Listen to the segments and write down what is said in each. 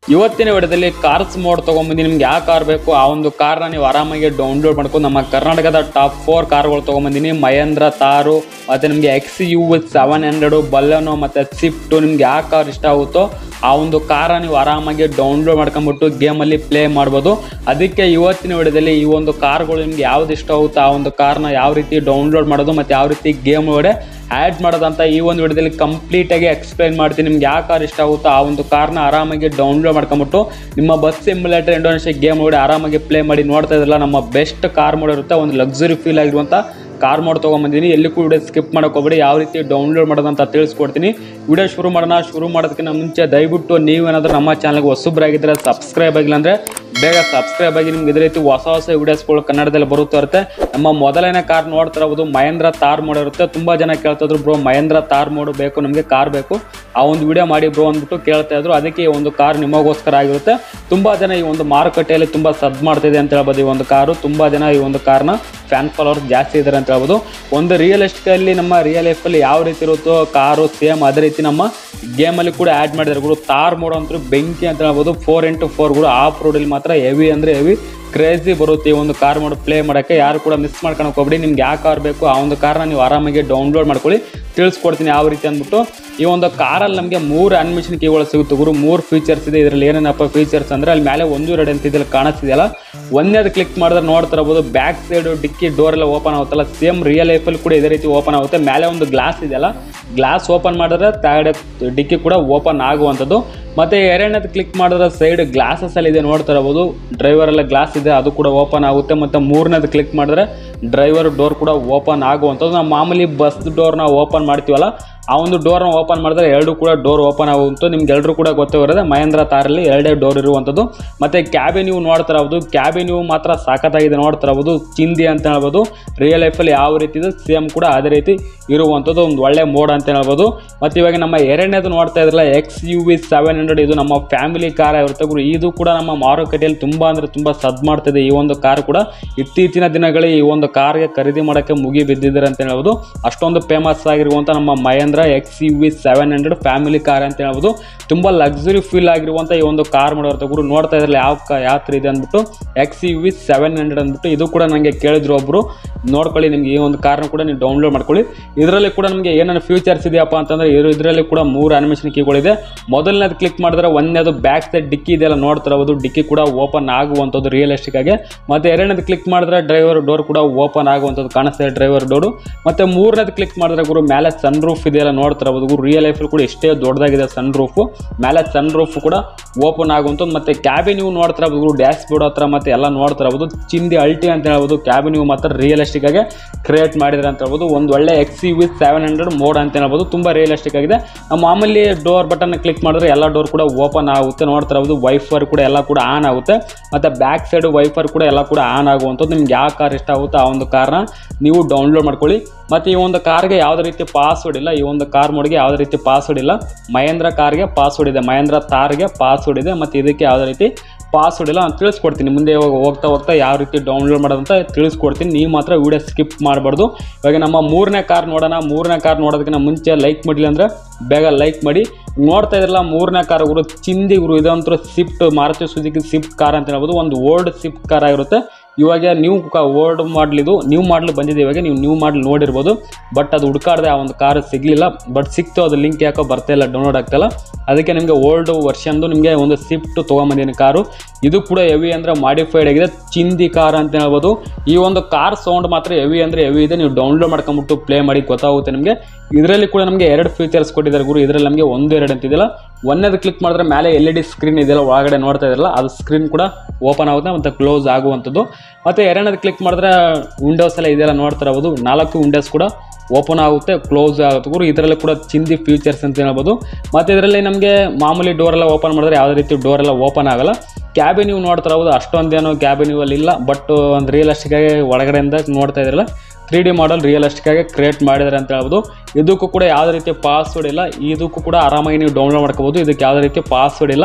ಇವತ್ತಿನ ವಿಡಿಯೋದಲ್ಲಿ cars mode ತೊಗೊಂಬಂದು ನಿಮ್ಗೆ ಯಾವ ಕಾರ್ ಬೇಕು ಆ ಒಂದು ಕಾರ್ನ ನೀವು ಆರಾಮಾಗಿ ಡೌನ್ಲೋಡ್ ಮಾಡ್ಕೊಂಡು ನಮ್ಮ ಕರ್ನಾಟಕದ ಟಾಪ್ ಫೋರ್ ಕಾರ್ಗಳು ತೊಗೊಂಬಂದಿನಿ ಮಹೇಂದ್ರ ತಾರು ಮತ್ತು ನಿಮಗೆ X U seven hundred Baleno ಮತ್ತು ಸ್ವಿಫ್ಟು ನಿಮ್ಗೆ ಯಾವ ಕಾರ್ ಇಷ್ಟ ಆಗುತ್ತೋ ಆ ಒಂದು ಕಾರ ನೀವು ಆರಾಮಾಗಿ ಡೌನ್ಲೋಡ್ ಮಾಡ್ಕೊಂಬಿಟ್ಟು ಗೇಮಲ್ಲಿ ಪ್ಲೇ ಮಾಡ್ಬೋದು ಅದಕ್ಕೆ ಇವತ್ತಿನ ವಿಡಿಯೋದಲ್ಲಿ ಈ ಒಂದು ಕಾರ್ಗಳು ನಿಮ್ಗೆ ಯಾವ್ದು ಇಷ್ಟ ಆಗುತ್ತೋ ಆ ಒಂದು ಕಾರ್ನ ಯಾವ ರೀತಿ ಡೌನ್ಲೋಡ್ ಮಾಡೋದು ಮತ್ತು ಯಾವ ರೀತಿ ಗೇಮ್ ಒಳಗಡೆ ಆ್ಯಡ್ ಮಾಡೋದಂತ ಈ ಒಂದು ವಿಡಿಯೋದಲ್ಲಿ ಕಂಪ್ಲೀಟಾಗಿ ಎಕ್ಸ್ಪ್ಲೈನ್ ಮಾಡ್ತೀನಿ ನಿಮ್ಗೆ ಯಾವ ಕಾರ್ ಇಷ್ಟ ಆಗುತ್ತೋ ಆ ಒಂದು ಕಾರ್ನ ಆರಾಮಾಗಿ ಡೌನ್ಲೋಡ್ ಮಾಡ್ಕೊಂಬಿಟ್ಟು ನಿಮ್ಮ ಬಸ್ ಸಿಮ್ಯುಲೇಟರ್ ಇಂಡೋನೇಷಿಯಾ ಗೇಮ್ ಒಳಗಡೆ ಆರಾಮಾಗಿ ಪ್ಲೇ ಮಾಡಿ ನೋಡ್ತಾ ಇದ್ರಲ್ಲ ನಮ್ಮ ಬೆಸ್ಟ್ ಕಾರ್ ಮೋಡ್ ಇರುತ್ತೆ ಒಂದು ಲಕ್ಸುರಿ ಫೀಲ್ ಆಗಿರುವಂಥ ಕಾರ್ ಮೋಡ್ ತೊಗೊಂಬಂದಿನಿ ಎಲ್ಲಿ ಕೂಡ ವಿಡಿಯೋ ಸ್ಕಿಪ್ ಮಾಡೋಕೆ ಹೋಗ್ಬೇಡಿ ಯಾವ ರೀತಿ ಡೌನ್ಲೋಡ್ ಮಾಡೋದಂತ ತಿಳಿಸ್ಕೊಡ್ತೀನಿ ವಿಡಿಯೋ ಶುರು ಮಾಡೋಣ ಶುರು ಮಾಡೋದಕ್ಕಿಂತ ಮುಂಚೆ ದಯವಿಟ್ಟು ನೀವೇನಾದರೂ ನಮ್ಮ ಚಾನಲ್ಗೆ ಹೊಸಬ್ರಾಗಿದ್ದರೆ ಸಬ್ಸ್ಕ್ರೈಬ್ ಆಗಿಲ್ಲ ಅಂದರೆ ಬೇಗ ಸಬ್ಸ್ಕ್ರೈಬ್ ಆಗಿ ನಿಮ್ಗೆ ಇದೇ ರೀತಿ ಹೊಸ ಹೊಸ ವಿಡಿಯೋಸ್ಗಳು ಕನ್ನಡದಲ್ಲಿ ಬರುತ್ತಾ ಇರುತ್ತೆ ನಮ್ಮ ಮೊದಲನೇ ಕಾರ್ ನೋಡ್ತಿರಬಹುದು ಮಹೇಂದ್ರ ತಾರ್ ಮೋಡ್ ಇರುತ್ತೆ ತುಂಬ ಜನ ಕೇಳ್ತಿದ್ರು ಬ್ರೋ ಮಹೇಂದ್ರ ತಾರ್ ಮೋಡ್ ಬೇಕು ನಮಗೆ ಕಾರ್ ಬೇಕು ಆ ಒಂದು ವಿಡಿಯೋ ಮಾಡಿ ಬ್ರೋ ಅಂದ್ಬಿಟ್ಟು ಕೇಳ್ತಾ ಇದ್ರು ಅದಕ್ಕೆ ಈ ಒಂದು ಕಾರ್ ನಿಮಗೋಸ್ಕರ ಆಗಿರುತ್ತೆ ತುಂಬ ಜನ ಈ ಒಂದು ಮಾರುಕಟ್ಟೆಯಲ್ಲಿ ತುಂಬ ಸದ್ ಮಾಡ್ತಿದೆ ಅಂತ ಹೇಳ್ಬೋದು ಈ ಒಂದು ಕಾರು ತುಂಬ ಜನ ಈ ಒಂದು ಕಾರ್ನ ಫ್ಯಾನ್ ಫಾಲೋವರ್ಸ್ ಜಾಸ್ತಿ ಇದ್ದಾರೆ ಅಂತ ಹೇಳ್ಬೋದು ಒಂದು ರಿಯಲಿಸ್ಟಿಕಲ್ಲಿ ನಮ್ಮ ರಿಯಲ್ ಲೈಫಲ್ಲಿ ಯಾವ ರೀತಿ ಇರುತ್ತೋ ಕಾರು ಸೇಮ್ ಅದೇ ರೀತಿ ನಮ್ಮ ಗೇಮಲ್ಲಿ ಕೂಡ ಆ್ಯಡ್ ಮಾಡಿದ್ದಾರೆ ಗುರು ತಾರ್ ಮೋಡ್ ಅಂತೂ ಬೆಂಕಿ ಅಂತ ಹೇಳ್ಬೋದು ಫೋರ್ ಇಂಟು ಫೋರ್ ಕೂಡ ಆಫ್ ರೋಡಲ್ಲಿ ಮಾತ್ರ ಹೆವಿ ಅಂದರೆ ಹೆವಿ ಕ್ರೇಜಿ ಬರುತ್ತೆ ಈ ಒಂದು ಕಾರ್ ಮೋಡ್ ಪ್ಲೇ ಮಾಡೋಕ್ಕೆ ಯಾರು ಕೂಡ ಮಿಸ್ ಮಾಡ್ಕೊಳಕ್ಕೆ ಹೋಗ್ಬೇಡಿ ನಿಮ್ಗೆ ಯಾವ ಕಾರ್ ಬೇಕು ಆ ಒಂದು ಕಾರ್ನ ನೀವು ಆರಾಮಾಗಿ ಡೌನ್ಲೋಡ್ ಮಾಡ್ಕೊಳ್ಳಿ ತಿಳಿಸ್ಕೊಡ್ತೀನಿ ಯಾವ ರೀತಿ ಅಂದ್ಬಿಟ್ಟು ಈ ಒಂದು ಕಾರಲ್ಲಿ ನಮಗೆ ಮೂರು ಅನ್ಮಿಷನ್ ಕೀಗಳು ಸಿಗುತ್ತೆ ಗುರು ಮೂರು ಫೀಚರ್ಸ್ ಇದೆ ಇದರಲ್ಲಿ ಏನೇನಪ್ಪ ಫೀಚರ್ಸ್ ಅಂದರೆ ಅಲ್ಲಿ ಮೇಲೆ ಒಂದು ಎರಡು ಅಂತ ಇದೆಲ್ಲ ಕಾಣಿಸ್ತಿದೆಯಲ್ಲ ಒಂದೇದು ಕ್ಲಿಕ್ ಮಾಡಿದ್ರೆ ನೋಡ್ತಾ ಇರ್ಬೋದು ಬ್ಯಾಕ್ ಸೈಡು ಡಿಕ್ಕಿ ಡೋರ್ ಎಲ್ಲ ಓಪನ್ ಆಗುತ್ತಲ್ಲ ಸೇಮ್ ರಿಯಲ್ ಲೈಫಲ್ಲಿ ಕೂಡ ಇದೇ ರೀತಿ ಓಪನ್ ಆಗುತ್ತೆ ಮೇಲೆ ಒಂದು ಗ್ಲಾಸ್ ಇದೆಯಲ್ಲ ಗ್ಲಾಸ್ ಓಪನ್ ಮಾಡಿದ್ರೆ ತಾಗಡೆ ಡಿಕ್ಕಿ ಕೂಡ ಓಪನ್ ಆಗುವಂಥದ್ದು ಮತ್ತು ಎರಡನೇದು ಕ್ಲಿಕ್ ಮಾಡಿದ್ರೆ ಸೈಡ್ ಗ್ಲಾಸಸ್ ಅಲ್ಲಿ ಇದೆ ನೋಡ್ತಾ ಇರ್ಬೋದು ಡ್ರೈವರ್ ಎಲ್ಲ ಗ್ಲಾಸ್ ಇದೆ ಅದು ಕೂಡ ಓಪನ್ ಆಗುತ್ತೆ ಮತ್ತು ಮೂರನೇದು ಕ್ಲಿಕ್ ಮಾಡಿದ್ರೆ ಡ್ರೈವರ್ ಡೋರ್ ಕೂಡ ಓಪನ್ ಆಗುವಂಥದ್ದು ನಾವು ಮಾಮೂಲಿ ಬಸ್ ಡೋರ್ನ ಓಪನ್ ಮಾಡ್ತೀವಲ್ಲ ಆ ಒಂದು ಡೋರ್ನ ಓಪನ್ ಮಾಡಿದ್ರೆ ಎರಡು ಕೂಡ ಡೋರ್ ಓಪನ್ ಆಗುವಂಥದ್ದು ನಿಮ್ಗೆ ಎಲ್ಲರೂ ಕೂಡ ಗೊತ್ತೇ ಇರೋದೆ ಮಹೇಂದ್ರ ತಾರಲ್ಲಿ ಎರಡೇ ಡೋರ್ ಇರುವಂಥದ್ದು ಮತ್ತು ಕ್ಯಾಬಿನ್ ನೀವು ನೋಡ್ತಾ ಇರ್ಬೋದು ಕ್ಯಾಬಿನ್ ನೀವು ಮಾತ್ರ ಸಾಕತ್ತಾಗಿದೆ ನೋಡ್ತಾ ಇರ್ಬೋದು ಚಿಂದಿ ಅಂತ ಹೇಳ್ಬೋದು ರಿಯಲ್ ಲೈಫಲ್ಲಿ ಯಾವ ರೀತಿ ಇದೆ ಸೇಮ್ ಕೂಡ ಅದೇ ರೀತಿ ಇರುವಂಥದ್ದು ಒಂದು ಒಳ್ಳೆ ಮೋಡ್ ಅಂತ ಹೇಳ್ಬೋದು ಮತ್ತು ಇವಾಗ ನಮ್ಮ ಎರಡನೇದು ನೋಡ್ತಾ ಇದ್ರಲ್ಲ X U V seven hundred ಇದು ನಮ್ಮ ಫ್ಯಾಮಿಲಿ ಕಾರ್ ಆಗಿರುತ್ತೆ ಗುರು ಇದು ಕೂಡ ನಮ್ಮ ಮಾರುಕಟ್ಟೆಯಲ್ಲಿ ತುಂಬ ಅಂದರೆ ತುಂಬ ಸದ್ ಮಾಡ್ತಿದೆ ಈ ಒಂದು ಕಾರ್ ಕೂಡ ಇತ್ತೀಚಿನ ದಿನಗಳಲ್ಲಿ ಈ ಒಂದು ಕಾರ್ಗೆ ಖರೀದಿ ಮಾಡೋಕ್ಕೆ ಮುಗಿ ಬಿದ್ದಿದ್ದಾರೆ ಅಂತ ಹೇಳ್ಬೋದು ಅಷ್ಟೊಂದು ಫೇಮಸ್ ಆಗಿರುವಂಥ ನಮ್ಮ Mahindra X U V seven hundred family car ಅಂತ ಹೇಳ್ಬೋದು ತುಂಬ ಲಕ್ಸುರಿ ಫೀಲ್ ಆಗಿರುವಂಥ ಈ ಒಂದು ಕಾರ್ ಮಾಡೋರ್ತ ಗುರು ನೋಡ್ತಾ ಇದ್ರಲ್ಲ ಯಾವ ಕಾ ಯಾವ ಥರ ಇದೆ ಅಂದ್ಬಿಟ್ಟು X U V seven hundred ಅಂದ್ಬಿಟ್ಟು ಇದು ಕೂಡ ನನಗೆ ಕೇಳಿದ್ರು ಒಬ್ಬರು ನೋಡ್ಕೊಳ್ಳಿ ನಿಮಗೆ ಈ ಒಂದು ಕಾರ್ನ ಕೂಡ ನೀವು ಡೌನ್ಲೋಡ್ ಮಾಡ್ಕೊಳ್ಳಿ ಇದರಲ್ಲಿ ಕೂಡ ನಮಗೆ ಏನೇನು ಫ್ಯೂಚರ್ಸ್ ಇದೆಯಪ್ಪ ಅಂತಂದರೆ ಇದ್ರ ಇದರಲ್ಲಿ ಕೂಡ ಮೂರು ಅನಿಮೇಷನ್ ಕೀಗಳಿದೆ ಮೊದಲನೇದು ಕ್ಲಿಕ್ ಮಾಡಿದ್ರೆ ಒಂದನೇದು ಬ್ಯಾಕ್ ಸೈಡ್ ಡಿಕ್ಕಿ ಇದೆಲ್ಲ ನೋಡ್ತಿರಬಹುದು ಡಿಕ್ಕಿ ಕೂಡ ಓಪನ್ ಆಗುವಂಥದ್ದು ರಿಯಲಿಸ್ಟಿಕ್ ಆಗಿ ಮತ್ತು ಎರಡನೇದು ಕ್ಲಿಕ್ ಮಾಡಿದ್ರೆ ಡ್ರೈವರ್ ಡೋರ್ ಕೂಡ ಓಪನ್ ಆಗುವಂಥದ್ದು ಕಾಣಿಸ್ತಾ ಇದೆ ಡ್ರೈವರ್ ಡೋರು ಮತ್ತು ಮೂರನೇದು ಕ್ಲಿಕ್ ಮಾಡಿದ್ರೆ ಗುರು ಮೇಲೆ ಸನ್ ರೂಫ್ ಇದೆಯಲ್ಲ ನೋಡ್ತಿರಬಹುದು ಗುರು ರಿಯಲ್ ಲೈಫಲ್ಲಿ ಕೂಡ ಎಷ್ಟೇ ದೊಡ್ಡದಾಗಿದೆ ಸನ್ ರೂಫು ಮೇಲೆ ಸನ್ ರೂಫ್ ಕೂಡ ಓಪನ್ ಆಗುವಂಥದ್ದು ಮತ್ತು ಕ್ಯಾಬಿನ್ ನೀವು ನೋಡ್ತಿರಬಹುದು ಗುರು ಡ್ಯಾಶ್ ಬೋರ್ಡ್ ಹತ್ರ ಮತ್ತು ಎಲ್ಲ ನೋಡ್ತಿರಬಹುದು ಚಿಂದಿ ಅಲ್ಟಿ ಅಂತ ಹೇಳ್ಬೋದು ಕ್ಯಾಬಿನ್ ನೀವು ಮಾತ್ರ ರಿಯಲಿಸ್ಟಿಕ್ ಆಗಿ ಕ್ರಿಯೇಟ್ ಮಾಡಿದ್ರೆ ಅಂತ ಹೇಳ್ಬೋದು ಒಂದು ಒಳ್ಳೆ X C with seven hundred mod ಅಂತ ಹೇಳ್ಬೋದು ತುಂಬ ರಿಯಲಿಸ್ಟಿಕ್ ಆಗಿದೆ ನಾವು ಮಾಮೂಲಿ ಡೋರ್ ಬಟನ್ ಕ್ಲಿಕ್ ಮಾಡಿದ್ರೆ ಎಲ್ಲ ಡೋರ್ ಕೂಡ ಓಪನ್ ಆಗುತ್ತೆ ನೋಡ್ತಾ ಇರ್ಬೋದು ವೈಫರ್ ಕೂಡ ಎಲ್ಲ ಕೂಡ ಆನ್ ಆಗುತ್ತೆ ಮತ್ತು ಬ್ಯಾಕ್ ಸೈಡ್ ವೈಫರ್ ಕೂಡ ಎಲ್ಲ ಕೂಡ ಆನ್ ಆಗುವಂಥದ್ದು ನಿಮ್ಗೆ ಯಾವ ಕಾರ್ ಇಷ್ಟ ಆಗುತ್ತೋ ಆ ಒಂದು ಕಾರ್ನ ನೀವು ಡೌನ್ಲೋಡ್ ಮಾಡ್ಕೊಳ್ಳಿ ಮತ್ತು ಈ ಒಂದು ಕಾರ್ಗೆ ಯಾವುದೇ ರೀತಿ ಪಾಸ್ವರ್ಡ್ ಇಲ್ಲ ಈ ಒಂದು ಕಾರ್ ಮೋಡ್ಗೆ ಯಾವುದೇ ರೀತಿ ಪಾಸ್ವರ್ಡ್ ಇಲ್ಲ ಮಹೇಂದ್ರ ಕಾರ್ಗೆ ಪಾಸ್ವರ್ಡ್ ಇದೆ ಮಹೇಂದ್ರ ತಾರ್ಗೆ ಪಾಸ್ವರ್ಡ್ ಇದೆ ಮತ್ತು ಇದಕ್ಕೆ ಯಾವುದೇ ರೀತಿ ಪಾಸ್ವರ್ಡ್ ಇಲ್ಲ ನಾನು ತಿಳಿಸ್ಕೊಡ್ತೀನಿ ಮುಂದೆ ಇವಾಗ ಹೋಗ್ತಾ ಹೋಗ್ತಾ ಯಾವ ರೀತಿ ಡೌನ್ಲೋಡ್ ಮಾಡೋದಂತ ತಿಳಿಸ್ಕೊಡ್ತೀನಿ ನೀವು ಮಾತ್ರ ವೀಡಿಯೋ ಸ್ಕಿಪ್ ಮಾಡಬಾರ್ದು ಇವಾಗ ನಮ್ಮ ಮೂರನೇ ಕಾರ್ ನೋಡೋಣ ಮೂರನೇ ಕಾರ್ ನೋಡೋದಕ್ಕಿಂತ ಮುಂಚೆ ಲೈಕ್ ಮಾಡಿಲ್ಲ ಅಂದರೆ ಬೇಗ ಲೈಕ್ ಮಾಡಿ ನೋಡ್ತಾ ಇದ್ರಲ್ಲ ಮೂರನೇ ಕಾರ್ ಗುರು ಚಿಂದಿ ಗುರು ಇದಂತೂ Swift Maruti Suzuki Swift car ಅಂತ ಹೇಳ್ಬೋದು ಒಂದು ಓಲ್ಡ್ ಸ್ವಿಫ್ಟ್ ಕಾರ್ ಆಗಿರುತ್ತೆ ಇವಾಗ ನ್ಯೂ ಓಲ್ಡ್ ಮಾಡಲ್ ಇದು ನ್ಯೂ ಮಾಡಲ್ ಬಂದಿದೆ ಇವಾಗ ನೀವು ನ್ಯೂ ಮಾಡಲ್ ನೋಡಿರ್ಬೋದು ಬಟ್ ಅದು ಹುಡ್ಕಾಡ್ದೆ ಆ ಒಂದು ಕಾರ್ ಸಿಗಲಿಲ್ಲ ಬಟ್ ಸಿಕ್ತು ಅದು ಲಿಂಕ್ ಯಾಕೋ ಬರ್ತಾ ಇಲ್ಲ ಡೌನ್ಲೋಡ್ ಆಗ್ತಾಯಿಲ್ಲ ಅದಕ್ಕೆ ನಿಮಗೆ ಓಲ್ಡ್ ವರ್ಷನ್ದು ನಿಮಗೆ ಒಂದು ಸ್ವಿಫ್ಟ್ ತೊಗೊಂಬಂದಿನಿ ಕಾರು ಇದು ಕೂಡ ಹೆವಿ ಅಂದರೆ ಮಾಡಿಫೈಡ್ ಆಗಿದೆ ಚಿಂದಿ ಕಾರ್ ಅಂತ ಹೇಳ್ಬೋದು ಈ ಒಂದು ಕಾರ್ ಸೌಂಡ್ ಮಾತ್ರ ಹೆವಿ ಅಂದರೆ ಹೆವಿ ಇದೆ ನೀವು ಡೌನ್ಲೋಡ್ ಮಾಡ್ಕೊಂಬಿಟ್ಟು ಪ್ಲೇ ಮಾಡಿ ಗೊತ್ತಾಗುತ್ತೆ ನಿಮಗೆ ಇದರಲ್ಲಿ ಕೂಡ ನಮಗೆ ಎರಡು ಫೀಚರ್ಸ್ ಕೊಟ್ಟಿದ್ದಾರೆ ಗುರು ಇದರಲ್ಲಿ ನಮಗೆ ಒಂದು ಎರಡು ಅಂತಿದೆಯಲ್ಲ ಒಂದೇದು ಕ್ಲಿಕ್ ಮಾಡಿದ್ರೆ ಮೇಲೆ ಎಲ್ ಇ ಡಿ ಸ್ಕ್ರೀನ್ ಇದೆಯಲ್ಲ ಒಳಗಡೆ ನೋಡ್ತಾ ಇದ್ರಲ್ಲ ಅದು ಸ್ಕ್ರೀನ್ ಕೂಡ ಓಪನ್ ಆಗುತ್ತೆ ಮತ್ತು ಕ್ಲೋಸ್ ಆಗುವಂಥದ್ದು ಮತ್ತು ಎರಡನೇದು ಕ್ಲಿಕ್ ಮಾಡಿದ್ರೆ ವಿಂಡೋಸ್ ಎಲ್ಲ ಇದೆಲ್ಲ ನೋಡ್ತಾ ಇರ್ಬೋದು ನಾಲ್ಕು ವಿಂಡೋಸ್ ಕೂಡ ಓಪನ್ ಆಗುತ್ತೆ ಕ್ಲೋಸ್ ಆಗುತ್ತೆ ಗುರು ಇದರಲ್ಲಿ ಕೂಡ ಚಿಂದಿ ಫೀಚರ್ಸ್ ಅಂತ ಹೇಳ್ಬೋದು ಮತ್ತು ಇದರಲ್ಲಿ ನಮಗೆ ಮಾಮೂಲಿ ಡೋರ್ ಎಲ್ಲ ಓಪನ್ ಮಾಡಿದ್ರೆ ಯಾವುದೇ ರೀತಿ ಡೋರ್ ಎಲ್ಲ ಓಪನ್ ಆಗಲ್ಲ ಕ್ಯಾಬಿನ್ ನೀವು ನೋಡ್ತಾ ಇರ್ಬೋದು ಅಷ್ಟೊಂದೇನು ಕ್ಯಾಬಿನ್ ಅಲ್ಲಿ ಇಲ್ಲ ಬಟ್ ಒಂದು ರಿಯಲಿಸ್ಟಿಕ್ ಆಗಿ ಒಳಗಡೆಯಿಂದ ನೋಡ್ತಾ ಇದ್ರಲ್ಲ ತ್ರೀ ಡಿ ಮಾಡಲ್ ರಿಯಲಿಸ್ಟಿಕ್ ಆಗಿ ಕ್ರಿಯೇಟ್ ಮಾಡಿದ್ದಾರೆ ಅಂತ ಹೇಳ್ಬೋದು ಇದಕ್ಕೂ ಕೂಡ ಯಾವುದೇ ರೀತಿ ಪಾಸ್ವರ್ಡ್ ಇಲ್ಲ ಇದಕ್ಕೂ ಕೂಡ ಆರಾಮಾಗಿ ನೀವು ಡೌನ್ಲೋಡ್ ಮಾಡ್ಕೋಬೋದು ಇದಕ್ಕೆ ಯಾವುದೇ ರೀತಿ ಪಾಸ್ವರ್ಡ್ ಇಲ್ಲ